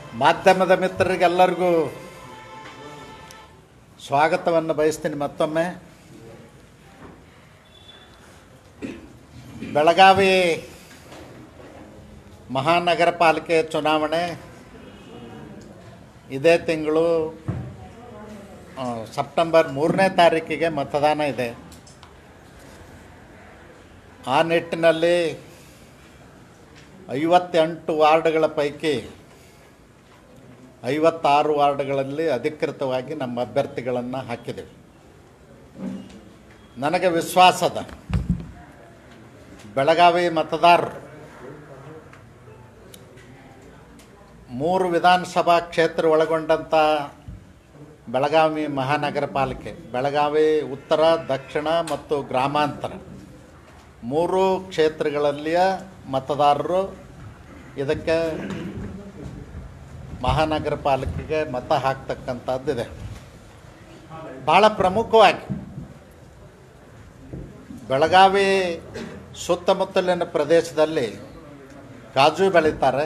ಮಾಧ್ಯಮದ ಮಿತ್ರರಿಗೆಲ್ಲರಿಗೂ ಸ್ವಾಗತವನ್ನು ಬಯಸ್ತೀನಿ ಮತ್ತೊಮ್ಮೆ ಬೆಳಗಾವಿ ಮಹಾನಗರ ಪಾಲಿಕೆ ಚುನಾವಣೆ ಇದೇ ತಿಂಗಳು ಆ, ಸೆಪ್ಟೆಂಬರ್ ಮೂರನೇ ತಾರೀಕಿಗೆ ಮತದಾನ ಇದೆ ಆ ನಿಟ್ಟಿನಲ್ಲಿ ಐವತ್ತೆಂಟು ವಾರ್ಡ್ಗಳ ಪೈಕಿ ಐವತ್ತಾರು ವಾರ್ಡ್ಗಳಲ್ಲಿ ಅಧಿಕೃತವಾಗಿ ನಮ್ಮ ಅಭ್ಯರ್ಥಿಗಳನ್ನು ಹಾಕಿದ್ದೇವೆ ನನಗೆ ವಿಶ್ವಾಸದ ಬೆಳಗಾವಿ ಮತದಾರರು ಮೂರು ವಿಧಾನಸಭಾ ಕ್ಷೇತ್ರ ಒಳಗೊಂಡಂಥ ಬೆಳಗಾವಿ ಮಹಾನಗರ ಪಾಲಿಕೆ ಬೆಳಗಾವಿ ಉತ್ತರ ದಕ್ಷಿಣ ಮತ್ತು ಗ್ರಾಮಾಂತರ ಮೂರು ಕ್ಷೇತ್ರಗಳಲ್ಲಿಯ ಮತದಾರರು ಇದಕ್ಕೆ ಮಹಾನಗರ ಪಾಲಿಕೆಗೆ ಮತ ಹಾಕ್ತಕ್ಕಂಥದ್ದಿದೆ ಭಾಳ ಪ್ರಮುಖವಾಗಿ ಬೆಳಗಾವಿ ಸುತ್ತಮುತ್ತಲಿನ ಪ್ರದೇಶದಲ್ಲಿ ಕಾಜು ಬೆಳೀತಾರೆ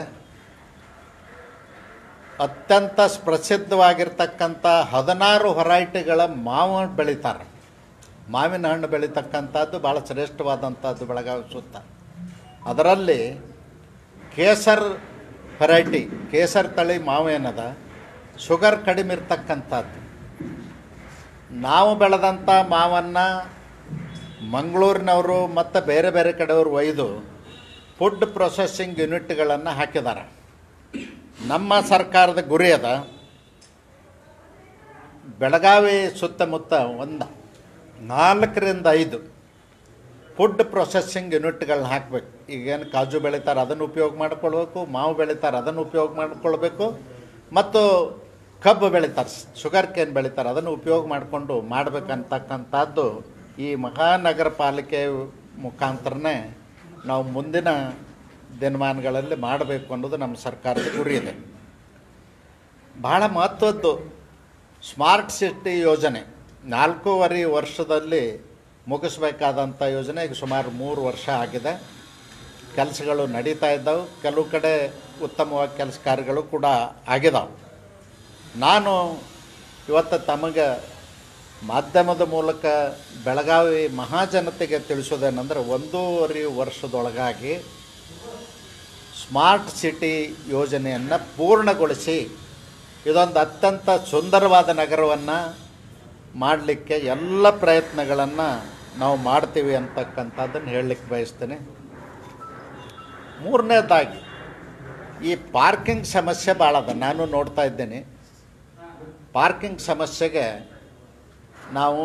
ಅತ್ಯಂತ ಪ್ರಸಿದ್ಧವಾಗಿರ್ತಕ್ಕಂಥ ಹದಿನಾರು ಹೊರೈಟಿಗಳ ಮಾವು ಬೆಳೀತಾರೆ ಮಾವಿನ ಹಣ್ಣು ಬೆಳೀತಕ್ಕಂಥದ್ದು ಭಾಳ ಶ್ರೇಷ್ಠವಾದಂಥದ್ದು ಬೆಳಗಾವಿ ಸುತ್ತ ಅದರಲ್ಲಿ ಕೇಸರ್ ವೆರೈಟಿ ಕೇಸರ್ ತಳಿ ಮಾವು ಏನದ ಶುಗರ್ ಕಡಿಮೆ ಇರ್ತಕ್ಕಂಥದ್ದು ನಾವು ಬೆಳೆದಂಥ ಮಾವನ್ನು ಮಂಗಳೂರಿನವರು ಮತ್ತು ಬೇರೆ ಬೇರೆ ಕಡೆಯವರು ಒಯ್ದು ಫುಡ್ ಪ್ರೊಸೆಸಿಂಗ್ ಯೂನಿಟ್ಗಳನ್ನು ಹಾಕಿದ್ದಾರೆ ನಮ್ಮ ಸರ್ಕಾರದ ಗುರಿ ಅದ ಬೆಳಗಾವಿ ಸುತ್ತಮುತ್ತ ಒಂದು ನಾಲ್ಕರಿಂದ ಐದು ಫುಡ್ ಪ್ರೊಸೆಸಿಂಗ್ ಯೂನಿಟ್ಗಳನ್ನ ಹಾಕಬೇಕು ಈಗೇನು ಕಾಜು ಬೆಳೀತಾರೆ ಅದನ್ನು ಉಪಯೋಗ ಮಾಡ್ಕೊಳ್ಬೇಕು ಮಾವು ಬೆಳೀತಾರೆ ಅದನ್ನು ಉಪಯೋಗ ಮಾಡ್ಕೊಳ್ಬೇಕು ಮತ್ತು ಕಬ್ಬು ಬೆಳೀತಾರೆ ಶುಗರ್ ಕೇನ್ ಬೆಳೀತಾರೆ ಅದನ್ನು ಉಪಯೋಗ ಮಾಡಿಕೊಂಡು ಮಾಡಬೇಕಂತಕ್ಕಂಥದ್ದು ಈ ಮಹಾನಗರ ಪಾಲಿಕೆ ಮುಖಾಂತರನೇ ನಾವು ಮುಂದಿನ ದಿನಮಾನಗಳಲ್ಲಿ ಮಾಡಬೇಕು ಅನ್ನೋದು ನಮ್ಮ ಸರ್ಕಾರದ ಗುರಿ ಇದೆ ಭಾಳ ಮಹತ್ವದ್ದು ಸ್ಮಾರ್ಟ್ ಸಿಟಿ ಯೋಜನೆ ನಾಲ್ಕೂವರೆ ವರ್ಷದಲ್ಲಿ ಮುಗಿಸ್ಬೇಕಾದಂಥ ಯೋಜನೆ ಈಗ ಸುಮಾರು ಮೂರು ವರ್ಷ ಆಗಿದೆ ಕೆಲಸಗಳು ನಡೀತಾ ಇದ್ದಾವೆ ಕೆಲವು ಕಡೆ ಉತ್ತಮವಾಗಿ ಕೆಲಸ ಕಾರ್ಯಗಳು ಕೂಡ ಆಗಿದಾವೆ ನಾನು ಇವತ್ತು ತಮಗೆ ಮಾಧ್ಯಮದ ಮೂಲಕ ಬೆಳಗಾವಿ ಮಹಾಜನತೆಗೆ ತಿಳಿಸೋದೇನೆಂದರೆ ಒಂದೂವರೆ ವರ್ಷದೊಳಗಾಗಿ ಸ್ಮಾರ್ಟ್ ಸಿಟಿ ಯೋಜನೆಯನ್ನು ಪೂರ್ಣಗೊಳಿಸಿ ಇದೊಂದು ಅತ್ಯಂತ ಸುಂದರವಾದ ನಗರವನ್ನು ಮಾಡಲಿಕ್ಕೆ ಎಲ್ಲ ಪ್ರಯತ್ನಗಳನ್ನು ನಾವು ಮಾಡ್ತೀವಿ ಅಂತಕ್ಕಂಥದ್ದನ್ನು ಹೇಳಲಿಕ್ಕೆ ಬಯಸ್ತೇನೆ ಮೂರನೇದಾಗಿ ಈ ಪಾರ್ಕಿಂಗ್ ಸಮಸ್ಯೆ ಭಾಳ ಅದ ನಾನು ನೋಡ್ತಾ ಇದ್ದೇನೆ ಪಾರ್ಕಿಂಗ್ ಸಮಸ್ಯೆಗೆ ನಾವು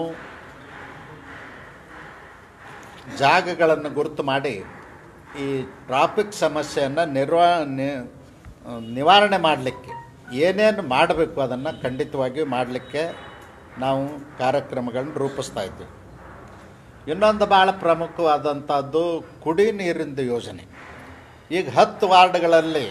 ಜಾಗಗಳನ್ನು ಗುರುತು ಮಾಡಿ ಈ ಟ್ರಾಫಿಕ್ ಸಮಸ್ಯೆಯನ್ನು ನಿರ್ವಾ ನಿ- ನಿವಾರಣೆ ಮಾಡಲಿಕ್ಕೆ ಏನೇನು ಮಾಡಬೇಕು ಅದನ್ನು ಖಂಡಿತವಾಗಿಯೂ ಮಾಡಲಿಕ್ಕೆ ನಾವು ಕಾರ್ಯಕ್ರಮಗಳನ್ನು ರೂಪಿಸ್ತಾ ಇದ್ದೀವಿ ಇನ್ನೊಂದು ಭಾಳ ಪ್ರಮುಖವಾದಂಥದ್ದು ಕುಡಿ ನೀರಿನ ಯೋಜನೆ ಈಗ ಹತ್ತು ವಾರ್ಡ್ಗಳಲ್ಲಿ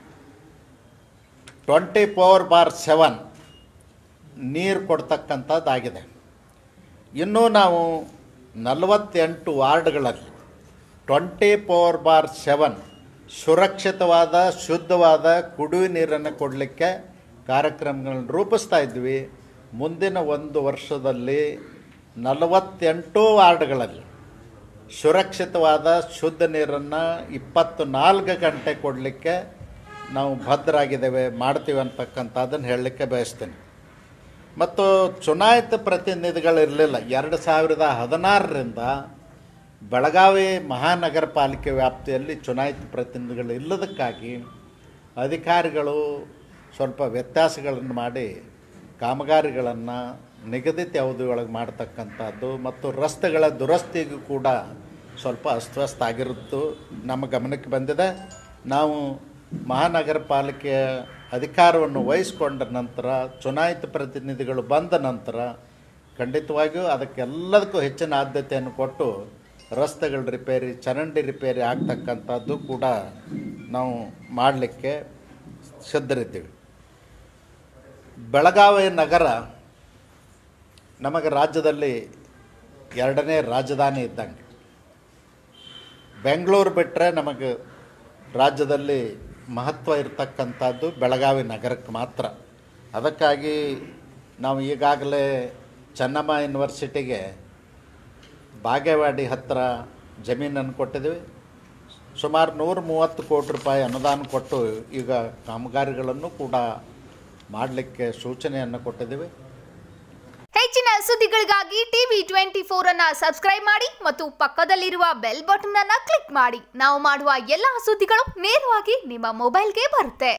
ಟ್ವೆಂಟಿ ಫೋರ್ ಬಾರ್ ಸೆವೆನ್ ನೀರು ಕೊಡ್ತಕ್ಕಂಥದ್ದಾಗಿದೆ ಇನ್ನೂ ನಾವು ನಲವತ್ತೆಂಟು ವಾರ್ಡ್ಗಳಲ್ಲಿ ಟ್ವೆಂಟಿ ಫೋರ್ ಬಾರ್ ಸೆವೆನ್ ಸುರಕ್ಷಿತವಾದ ಶುದ್ಧವಾದ ಕುಡಿಯುವ ನೀರನ್ನು ಕೊಡಲಿಕ್ಕೆ ಕಾರ್ಯಕ್ರಮಗಳನ್ನು ರೂಪಿಸ್ತಾ ಇದ್ವಿ ಮುಂದಿನ ಒಂದು ವರ್ಷದಲ್ಲಿ ನಲವತ್ತೆಂಟು ವಾರ್ಡ್ಗಳಲ್ಲಿ ಸುರಕ್ಷಿತವಾದ ಶುದ್ಧ ನೀರನ್ನು ಇಪ್ಪತ್ತು ನಾಲ್ಕು ಗಂಟೆ ಕೊಡಲಿಕ್ಕೆ ನಾವು ಭದ್ರಾಗಿದ್ದೇವೆ ಮಾಡ್ತೀವಿ ಅಂತಕ್ಕಂಥದ್ದನ್ನು ಹೇಳಲಿಕ್ಕೆ ಬಯಸ್ತೇನೆ ಮತ್ತು ಚುನಾಯಿತ ಪ್ರತಿನಿಧಿಗಳಿರಲಿಲ್ಲ ಎರಡು ಸಾವಿರದ ಹದಿನಾರರಿಂದ ಬೆಳಗಾವಿ ಮಹಾನಗರ ಪಾಲಿಕೆ ವ್ಯಾಪ್ತಿಯಲ್ಲಿ ಚುನಾಯಿತ ಪ್ರತಿನಿಧಿಗಳು ಇಲ್ಲದಕ್ಕಾಗಿ ಅಧಿಕಾರಿಗಳು ಸ್ವಲ್ಪ ವ್ಯತ್ಯಾಸಗಳನ್ನು ಮಾಡಿ ಕಾಮಗಾರಿಗಳನ್ನು ನಿಗದಿತ ಅವಧಿಯೊಳಗೆ ಮಾಡ್ತಕ್ಕಂಥದ್ದು ಮತ್ತು ರಸ್ತೆಗಳ ದುರಸ್ತಿಗೂ ಕೂಡ ಸ್ವಲ್ಪ ಅಸ್ತವ್ಯಸ್ತ ಆಗಿರುತ್ತು ನಮ್ಮ ಗಮನಕ್ಕೆ ಬಂದಿದೆ ನಾವು ಮಹಾನಗರ ಪಾಲಿಕೆಯ ಅಧಿಕಾರವನ್ನು ವಹಿಸ್ಕೊಂಡ ನಂತರ ಚುನಾಯಿತ ಪ್ರತಿನಿಧಿಗಳು ಬಂದ ನಂತರ ಖಂಡಿತವಾಗಿಯೂ ಅದಕ್ಕೆಲ್ಲದಕ್ಕೂ ಹೆಚ್ಚಿನ ಆದ್ಯತೆಯನ್ನು ಕೊಟ್ಟು ರಸ್ತೆಗಳ ರಿಪೇರಿ ಚರಂಡಿ ರಿಪೇರಿ ಆಗ್ತಕ್ಕಂಥದ್ದು ಕೂಡ ನಾವು ಮಾಡಲಿಕ್ಕೆ ಸಿದ್ಧರಿದ್ದೀವಿ ಬೆಳಗಾವಿ ನಗರ ನಮಗೆ ರಾಜ್ಯದಲ್ಲಿ ಎರಡನೇ ರಾಜಧಾನಿ ಇದ್ದಂಗೆ ಬೆಂಗಳೂರು ಬಿಟ್ಟರೆ ನಮಗೆ ರಾಜ್ಯದಲ್ಲಿ ಮಹತ್ವ ಇರತಕ್ಕಂಥದ್ದು ಬೆಳಗಾವಿ ನಗರಕ್ಕೆ ಮಾತ್ರ ಅದಕ್ಕಾಗಿ ನಾವು ಈಗಾಗಲೇ ಚೆನ್ನಮ್ಮ ಯೂನಿವರ್ಸಿಟಿಗೆ ಬಾಗೇವಾಡಿ ಹತ್ತಿರ ಜಮೀನನ್ನು ಕೊಟ್ಟಿದ್ದೀವಿ ಸುಮಾರು ನೂರ ಮೂವತ್ತು ಕೋಟಿ ರೂಪಾಯಿ ಅನುದಾನ ಕೊಟ್ಟು ಈಗ ಕಾಮಗಾರಿಗಳನ್ನು ಕೂಡ ಮಾಡಲಿಕ್ಕೆ ಸೂಚನೆಯನ್ನು ಕೊಟ್ಟಿದ್ದೀವಿ ಹೆಚ್ಚಿನ ಸುದ್ದಿಗಳಿಗಾಗಿ ಟಿವಿ ಟ್ವೆಂಟಿ ಫೋರ್ ಅನ್ನ ಸಬ್ಸ್ಕ್ರೈಬ್ ಮಾಡಿ ಮತ್ತು ಪಕ್ಕದಲ್ಲಿರುವ ಬೆಲ್ ಬಟನ್ ಅನ್ನ ಕ್ಲಿಕ್ ಮಾಡಿ ನಾವು ಮಾಡುವ ಎಲ್ಲಾ ಸುದ್ದಿಗಳು ನೇರವಾಗಿ ನಿಮ್ಮ ಮೊಬೈಲ್ಗೆ ಬರುತ್ತೆ